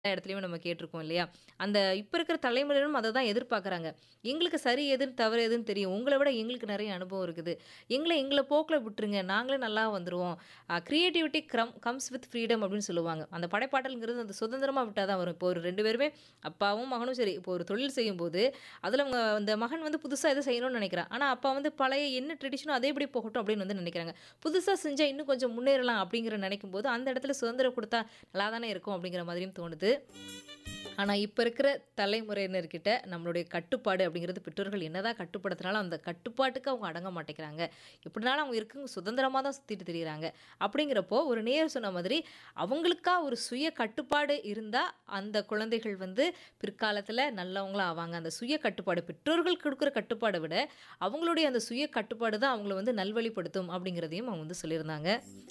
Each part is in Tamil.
இடத்துலயும் நம்ம கேட்டிருக்கோம் இல்லையா? அந்த இப்ப இருக்கிற தலைமுறையினரும் அத தான் எதிர்பார்க்குறாங்க. எங்களுக்கு சரி எதுன்னு, தவறு எதுன்னு தெரியும். உங்கள விட எங்களுக்கு நெறைய அனுபவம் இருக்குது. எங்கள எங்கள போக்குல விட்டுருங்க. நாங்களே நல்லா வந்துருவோம். அ கிரியேட்டிவிட்டி க்ரம் கம்ஸ் வித் ஃப்ரீடம் அப்படின்னு சொல்லுவாங்க. அந்த படைப்பாற்றல்ங்கிறது அந்த சுதந்திரமா விட்டா தான் வரும். இப்போ ஒரு 2 பேருமே அப்பாவும், மகனும் சரி, இப்போ ஒரு தொழில் செய்யும்போது, அதுல அவங்க அந்த மகன் வந்து புதுசா எதோ செய்யணும்னு நெனைக்கிறான். ஆனா, அப்பா வந்து பழைய என்ன ட்ரெடிஷனோ அதேபடி போகட்டும் அப்படின்னு வந்து நெனைக்கிறாங்க. புதுசா செஞ்சா இன்னும் கொஞ்சம் முன்னேறலாம் அப்படிங்கிற நெனைக்கும்போது, அந்த இடத்துல சுதந்திரம் குடுத்தா நல்லா தானே இருக்கும் அப்படிங்கிற மாதிரியும் தோணுது. ஆனா, இப்ப இருக்கிற தலைமுறையினர்கிட்ட நம்மளுடைய கட்டுப்பாடு அப்படிங்கிறது பெற்றோர்கள் என்னதான் கட்டுப்படுத்தினாலும், அந்த கட்டுப்பாட்டுக்கு அவங்க அடங்க மாட்டேங்கிறாங்க. எப்படினாலும் அவங்க இருக்கவங்க சுதந்திரமா தான் சுத்திட்டு திரியிறாங்க. அப்படிங்கிறப்போ, ஒரு நேயர் சொன்ன மாதிரி, அவங்களுக்கா ஒரு சுய கட்டுப்பாடு இருந்தா, அந்த குழந்தைகள் வந்து பிற்காலத்துல நல்லவங்களா ஆவாங்க. அந்த சுய கட்டுப்பாடு பெற்றோர்கள் குடுக்குற கட்டுப்பாட விட, அவங்களுடைய அந்த சுய கட்டுப்பாடு தான் அவங்கள வந்து நல்வழிப்படுத்தும் அப்படிங்கிறதையும் அவங்க வந்து சொல்லியிருந்தாங்க.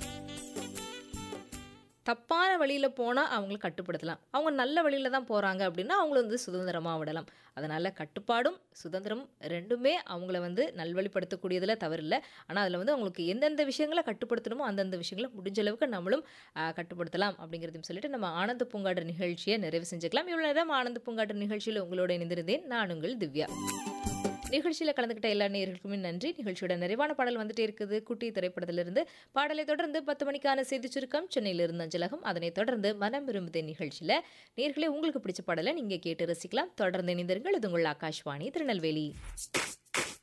தப்பான வழியில போனா அவங்கள கட்டுப்படுத்தலாம். அவங்க நல்ல வழியில தான் போறாங்க அப்படின்னா, அவங்கள வந்து சுதந்திரமா விடலாம். அதனால கட்டுப்பாடும், சுதந்திரமும் 2மே அவங்கள வந்து நல்வழிப்படுத்தக்கூடியதுல தவறில்ல. ஆனா, அதுல வந்து அவங்களுக்கு எந்தெந்த விஷயங்கள கட்டுப்படுத்தணுமோ, அந்தந்த விஷயங்கள முடிஞ்ச அளவுக்கு நம்மளும் அ கட்டுப்படுத்தலாம் அப்படிங்கிறதையும் சொல்லிட்டு, நம்ம ஆனந்த பூங்காற்று நிகழ்ச்சிய நிறைவு செஞ்சுக்கலாம். இவ்வளோ நேரம் ஆனந்த பூங்காற்று நிகழ்ச்சியில உங்களோட இணைந்திருந்தேன். நான் உங்கள் திவ்யா. நிகழ்ச்சியில கலந்துக்கிட்ட எல்லா நேயர்களுக்குமே நன்றி. நிகழ்ச்சியோட நிறைவான பாடல் வந்துட்டே இருக்குது. குட்டி திரைப்படத்திலிருந்து. பாடலை தொடர்ந்து 10 மணிக்கான செய்திச் சுருக்கம் சென்னையிலிருந்து அஞ்சலகம். அதனைத் தொடர்ந்து மனம் விரும்புதே நிகழ்ச்சியில, நேயர்களே உங்களுக்கு பிடிச்ச பாடல நீங்க கேட்டு ரசிக்கலாம். தொடர்ந்து இணைந்திருங்கள். இது உங்கள் ஆகாஷ்வாணி திருநெல்வேலி.